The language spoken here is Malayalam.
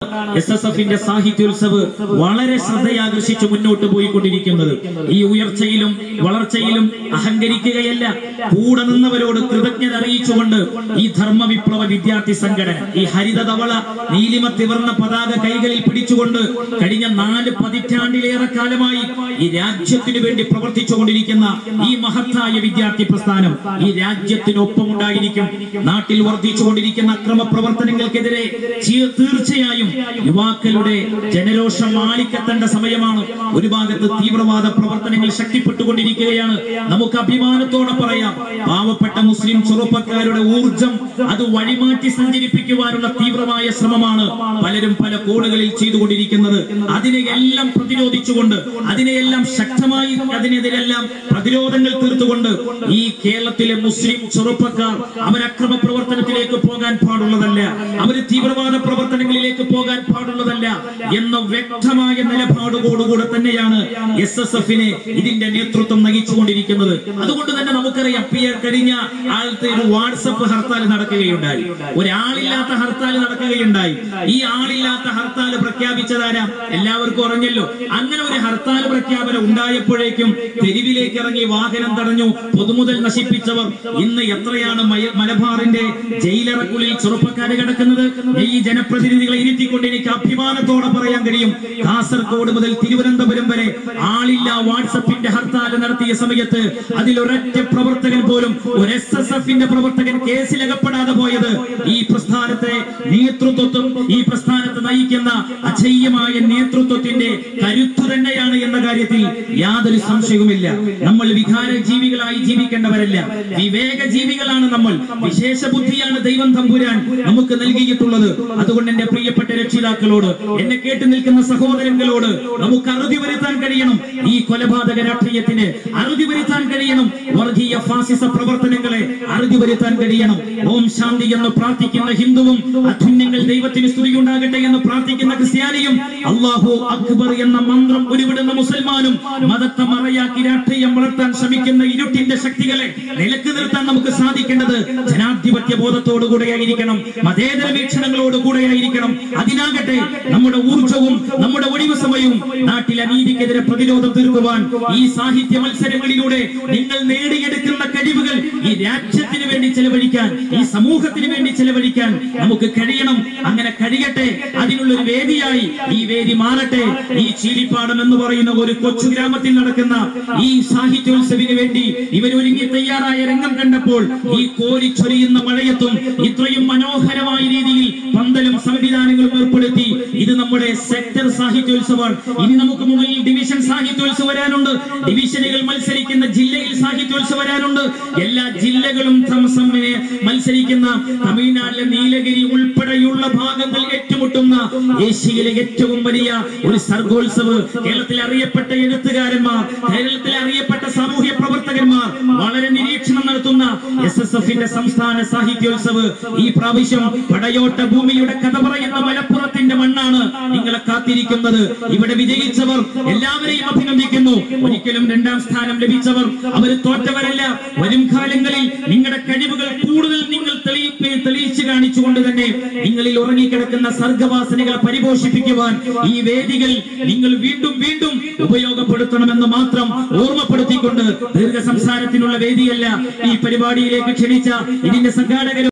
എസ് എസ് എഫിന്റെ സാഹിത്യോത്സവ് വളരെ ശ്രദ്ധയാകർഷിച്ച് മുന്നോട്ട് പോയിക്കൊണ്ടിരിക്കുന്നത് ഈ ഉയർച്ചയിലും വളർച്ചയിലും അഹങ്കരിക്കുകയല്ല കൂടെ നിന്നവരോട് കൃതജ്ഞത അറിയിച്ചുകൊണ്ട് ഈ ധർമ്മ വിപ്ലവ വിദ്യാർത്ഥി സംഘടന ഈ ഹരിത ധവള നീലിമ തിവർന്ന പതാക കൈകളിൽ പിടിച്ചുകൊണ്ട് കഴിഞ്ഞ നാല് പതിറ്റാണ്ടിലേറെ കാലമായി ഈ രാജ്യത്തിനു വേണ്ടി പ്രവർത്തിച്ചുകൊണ്ടിരിക്കുന്ന ഈ മഹത്തായ വിദ്യാർത്ഥി പ്രസ്ഥാനം ഈ രാജ്യത്തിനൊപ്പം ഉണ്ടായിരിക്കും നാട്ടിൽ വർദ്ധിച്ചുകൊണ്ടിരിക്കുന്ന അക്രമ പ്രവർത്തനങ്ങൾക്കെതിരെ ചീ- തീർച്ചയായും യുവാക്കളുടെ ജനരോഷം ആളിക്കത്തേണ്ട സമയമാണ് ഒരു ഭാഗത്ത് തീവ്രവാദ പ്രവർത്തനങ്ങൾ ശക്തിപ്പെട്ടുകൊണ്ടിരിക്കുകയാണ് നമുക്ക് അഭിമാനത്തോടെ പറയാം പാവപ്പെട്ട മുസ്ലിം ചെറുപ്പക്കാരുടെ ഊർജം അത് വഴിമാറ്റി സഞ്ചരിപ്പിക്കുവാനുള്ള തീവ്രമായ ശ്രമമാണ് പലരും പല കോണുകളിൽ ചെയ്തുകൊണ്ടിരിക്കുന്നത് അതിനെയെല്ലാം പ്രതിരോധിച്ചുകൊണ്ട് അതിനെയെല്ലാം ശക്തമായി അതിനെതിരെല്ലാം പ്രതിരോധങ്ങൾ തീർത്തുകൊണ്ട് ഈ കേരളത്തിലെ മുസ്ലിം ചെറുപ്പക്കാർ അവർ അക്രമ പ്രവർത്തനത്തിലേക്ക് പോകാൻ പാടുള്ളതല്ല അവർ തീവ്രവാദ പ്രവർത്തനങ്ങളിലേക്ക് പോകാൻ പാടുള്ളതല്ല എന്ന വ്യക്തമായ നിലപാടോടുകൂടെ തന്നെയാണ് എസ് എസ് എഫിനെ ഇതിന്റെ നേതൃത്വം നയിച്ചുകൊണ്ടിരിക്കുന്നത് അതുകൊണ്ട് തന്നെ നമുക്കറിയാം പി ആർ കഴിഞ്ഞ ആളത്തെ ഒരു വാട്സപ്പ് ഹർത്താൽ നടക്കുകയുണ്ടായി ഒരാളില്ലാത്ത ഹർത്താൽ നടക്കുകയുണ്ടായി ഈ ആളില്ലാത്ത ഹർത്താൽ പ്രഖ്യാപിച്ചതാരാ എല്ലാവർക്കും അറിഞ്ഞല്ലോ അങ്ങനെ ഒരു ഹർത്താൽ പ്രഖ്യാപനം ഉണ്ടായപ്പോഴേക്കും തെരുവിലേക്ക് ഇറങ്ങി വാഹനം തടഞ്ഞു പൊതുമുതൽ നശിപ്പിച്ചവർ ഇന്ന് എത്രയാണ് മയ- മലബാറിന്റെ ജയിലറക്കുള്ളിൽ ചെറുപ്പക്കാര് കിടക്കുന്നത് ഈ ജനപ്രതിനിധികളെ ഇരുത്തിക്കൊണ്ട് എനിക്ക് അഭിമാനത്തോടെ പറയാൻ കഴിയും കാസർഗോഡ് മുതൽ തിരുവനന്തപുരം വരെ ആളില്ല വാട്സപ്പിന്റെ ഹർത്താൽ നടത്തിയ സമയത്ത് അതിൽ ഒരൊറ്റ പ്രവർത്തകൻ പോലും ഒരു എസ് എസ് എഫിന്റെ പ്രവർത്തകൻ കേസിലകപ്പെടാതെ പോയത് ഈ പ്രസ്ഥാനത്തെ നേതൃത്വത്വം ഈ പ്രസ്ഥാനത്തെ നയിക്കുന്ന അജയ്യമായ നേതൃത്വത്തിന്റെ കരുത്തു തന്നെയാണ് എന്ന കാര്യത്തിൽ യാതൊരു സംശയവുമില്ല നമ്മൾ വികാര ജീവികളായി ജീവിക്കേണ്ടവരല്ല വിവേക ജീവികളാണ് നമ്മൾ വിശേഷ ബുദ്ധിയാണ് ദൈവം തമ്പുരാൻ നമുക്ക് നൽകിയിട്ടുള്ളത് അതുകൊണ്ട് എന്റെ പ്രിയപ്പെട്ട രക്ഷിതാക്കളോട് എന്നെ കേട്ടു നിൽക്കുന്ന സഹോദരങ്ങളോട് നമുക്ക് അറുതി വരുത്താൻ കഴിയണം ഈ കൊലപാതക രാഷ്ട്രീയത്തിന് അറുതി വരുത്താൻ കഴിയണം വർഗീയ ഫാസിസ പ്രവർത്തനങ്ങളെ അറുതി വരുത്താൻ കഴിയണം ഓം ശാന്തി എന്ന് പ്രാർത്ഥിക്കുന്ന ഹിന്ദുവും അധുന്യങ്ങൾ ദൈവത്തിന് സ്തുതി ഉണ്ടാകട്ടെ എന്ന് പ്രാർത്ഥിക്കുന്ന ക്രിസ്ത്യാനിയും അള്ളാഹു അക്ബർ എന്ന മന്ത്രം ഉരുവിടുന്ന മുസൽമാനും മതത്തെ മറയാക്കി രാഷ്ട്രീയം വളർത്താൻ ശ്രമിക്കുന്ന ഇരുട്ടിന്റെ ശക്തികളെ നിലക്ക് നിർത്താൻ നമുക്ക് സാധിക്കേണ്ടത് ജനാധിപത്യ ബോധത്തോടുകൂടെ ആയിരിക്കണം മതേതര വീക്ഷണങ്ങളോട് കൂടെയായിരിക്കണം അതിനാകട്ടെ നമ്മുടെ ഊർജവും നമ്മുടെ ഒഴിവ് സമയവും നാട്ടിൽ അനീതിക്കെതിരെ പ്രതിരോധം തീർക്കുവാൻ ഈ സാഹിത്യ മത്സരങ്ങളിലൂടെ നിങ്ങൾ നേടിയെടുക്കുന്ന കഴിവുകൾ ഈ രാജ്യത്തിന് വേണ്ടി ചെലവഴിക്കാൻ ഈ സമൂഹത്തിന് വേണ്ടി ചെലവഴിക്കാൻ നമുക്ക് കഴിയണം അങ്ങനെ കഴിയട്ടെ അതിനുള്ള ഒരു വേദിയായി ഈ വേദി മാറട്ടെ ഈ ചീലിപ്പാടം എന്ന് പറയുന്ന ഒരു കൊച്ചു ഗ്രാമത്തിൽ നടക്കുന്ന ഈ സാഹിത്യോത്സവിന് വേണ്ടി ഇവരൊരുങ്ങി തയ്യാറായ രംഗം കണ്ടപ്പോൾ ഈ കോരി ചൊരിയുന്ന മഴയത്തും ഇത്രയും മനോഹരമായ രീതിയിൽ പന്തലും സംവിധാനങ്ങളും ഏർപ്പെടുത്തി ഇത് നമ്മുടെ സെക്ടർ സാഹിത്യോത്സവമാണ് ഇനി നമുക്ക് മുകളിൽ ഡിവിഷൻ സാഹിത്യോത്സവം വരാനുണ്ട് ഡിവിഷനുകൾ മത്സരിക്കുന്ന ജില്ലയിൽ സാഹിത്യോത്സവം വരാനുണ്ട് എല്ലാ ജില്ലകളും തം- തമ്മിൽ മത്സരിക്കുന്ന തമിഴ്നാട്ടിലെ നീലഗിരി ഉൾപ്പെടെയുള്ള ഭാഗങ്ങൾ ഏറ്റുമുട്ടുന്ന ഏഷ്യയിലെ ഏറ്റവും വലിയ ഒരു സർഗോത്സവ് കേരളത്തിലെ അറിയപ്പെട്ട എഴുത്തുകാരന്മാർ കേരളത്തിലെ അറിയപ്പെട്ട സാമൂഹ്യ പ്രവർത്തകന്മാർ വളരെ നിരീക്ഷണം നടത്തുന്ന എസ് എസ് എഫിന്റെ സംസ്ഥാന സാഹിത്യോത്സവ് ഈ പ്രാവശ്യം പടയോട്ട ഭൂമിയുടെ കഥ പറയുന്ന മലപ്പുറത്തിന്റെ മണ്ണാണ് നിങ്ങളെ കാത്തിരിക്കുന്നത് ഇവിടെ വിജയിച്ചവർ എല്ലാവരെയും അഭിനന്ദിക്കുന്നു ഒരിക്കലും രണ്ടാം സ്ഥാനം ലഭിച്ചവർ അവർ തോറ്റവരല്ല വരും കാലങ്ങളിൽ നിങ്ങളുടെ കഴിവുകൾ കൂടുതൽ നിങ്ങൾ തെളിയിപ്പ് തെളിയിച്ചു കാണിച്ചുകൊണ്ട് തന്നെ നിങ്ങളിൽ ഉറങ്ങിക്കിടക്കുന്ന സർഗവാസനകളെ പരിപോഷിപ്പിക്കുവാൻ ഈ വേദികൾ നിങ്ങൾ വീണ്ടും വീണ്ടും ഉപയോഗപ്പെടുത്തണമെന്ന് മാത്രം ഓർമ്മപ്പെടുത്തിക്കൊണ്ട് ദീർഘ സംസാരത്തിനുള്ള വേദിയല്ല ഈ പരിപാടിയിലേക്ക് ക്ഷണിച്ച ഇതിന്റെ സംഘാടകരും